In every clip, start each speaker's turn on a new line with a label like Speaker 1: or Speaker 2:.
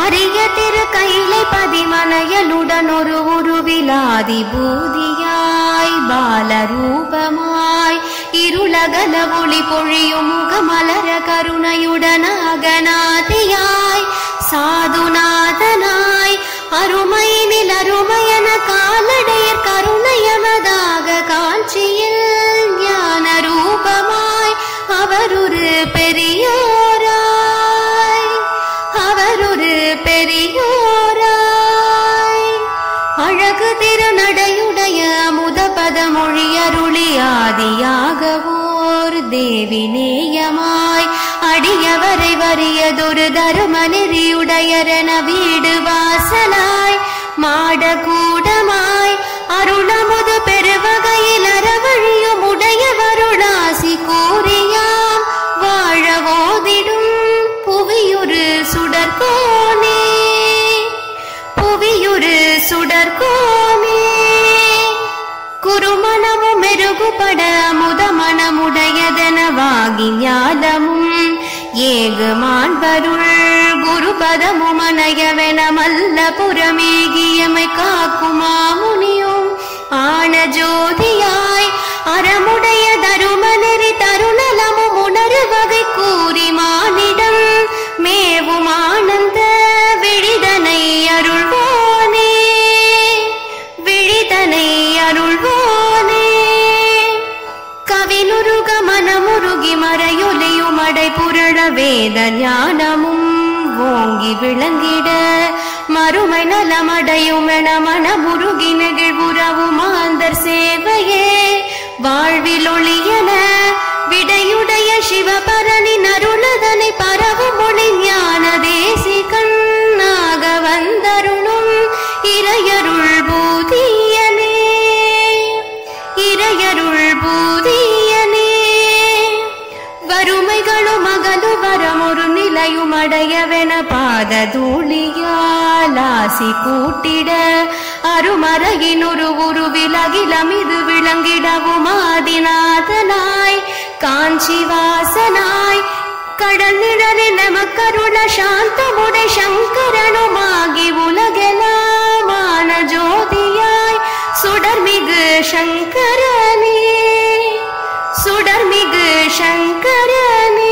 Speaker 1: அரிய திரு கைலை பதிமனையலுடன் ஒரு உருவிலாதி பூதியாய் பாலரூபமாய் இருளகல ஒளி பொழியும் முகமலர கருணையுடனாக நாதியாய் சாதுநாதனாய் அருமை நில் அருமையன காலடையர் கருணையமதாக காட்சியில் ஞான ரூபமாய் அவரொரு பெரியோராய் அவரொரு பெரியோராய் அழகு திருநடையுடைய அமுதபத மொழியருளி ஆதியாகவோர் தேவி நேயமாய் அடியவரை வறியதொரு தரும நெறியுடையரென வீடு வாசலாய் மாடகூடமாய் அருளமுது பெருவகையில் அறவழியும் உடையவருளாசி கூறியாம் வாழ ஓதிடும் புவியுரு சுடர்கோனே புவியுரு சுடர்கோனே குருமணமும் மெருகுபட முதமணமுடையதனவாகி ஞானமும் ஏகு மாண்பருள் குருபதமும் அணையவென மல்ல புறமேகியமை காக்குமா முனியும் ஆன ஜோதியாய் அறமுடைய தரும நெறி தருணலமும் உணரு வகை கூறி மானிடம் மேவும் ஆனந்த விழிதனை அருள்வோனே விழிதனை அருள்வோனே கவினுருக மனமுருகி மறையொலியும் அடை புரள வேத ஞானமும் ஓங்கி விளங்கிட மறுமை நலமடையும் என மனமுருகி நெகிழ்வுறவும் மாந்தர் சேவையே வாழ்வில் ஒளியன விடையுடைய சிவபரனின் அருளதனை பரவும் மொழி ஞான தேசி கண்ணாக வந்தருளும் இறையருள் பூதியனே இறையருள் பூதியனே வறுமைகளும் அகலு வரமொரு நிலையும் அடையவென பாத தூளியாலாசி கூட்டிட அருமறையின் ஒரு உரு விலகிலம் இது விளங்கிடவும் ஆதிநாதனாய் காஞ்சி வாசனாய் கடல் நிழலில் நமக்கருள சாந்தமுடை சங்கரனுமாகி உலகெல்லாமான ஜோதியாய் சுடர்மிகு சங்கரனே சுடர்மிகு சங்கரனே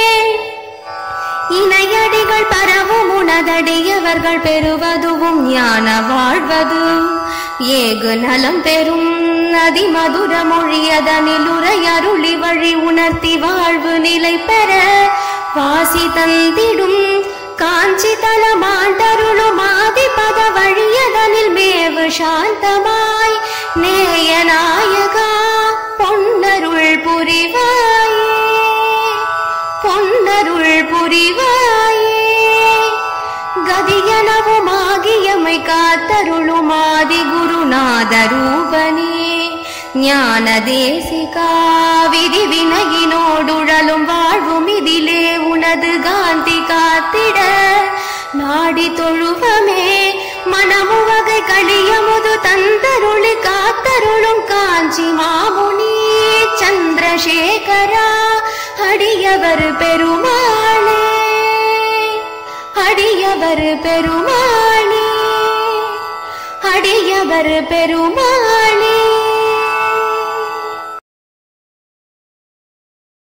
Speaker 1: இணையடிகள் பரவும் உணதடியவர்கள் பெறுவதுவும் ஞான வாழ்வது ஏகு நலம் பெறும் நதி மதுர மொழியதனில் உரை அருளி வழி உணர்த்தி வாழ்வு நிலை பெற வாசி தந்திடும் காஞ்சி தலமாண்டருளும் ஆதிபத வழியதனில் மேவு சாந்தமாய் நேய நாயகா பொன்னருள் புரிவாயே பொன்னருள் புரிவாயே கதியனவுமாகியமை காத்தருளும் ஆதி குருநாத ரூபனே ஞான தேசிகா விதி வினையினோடுழலும் வாழ்வும் இதிலே உனது காந்தி காத்திட நாடி தொழுவமே மனமுவகை களியமுது தந்தருளி காத்தருளும் காஞ்சி மாமுனி சந்திரசேகரா அடியவர் பெருமாளே அடியவர் பெருமாளே அடியவர் பெருமாளே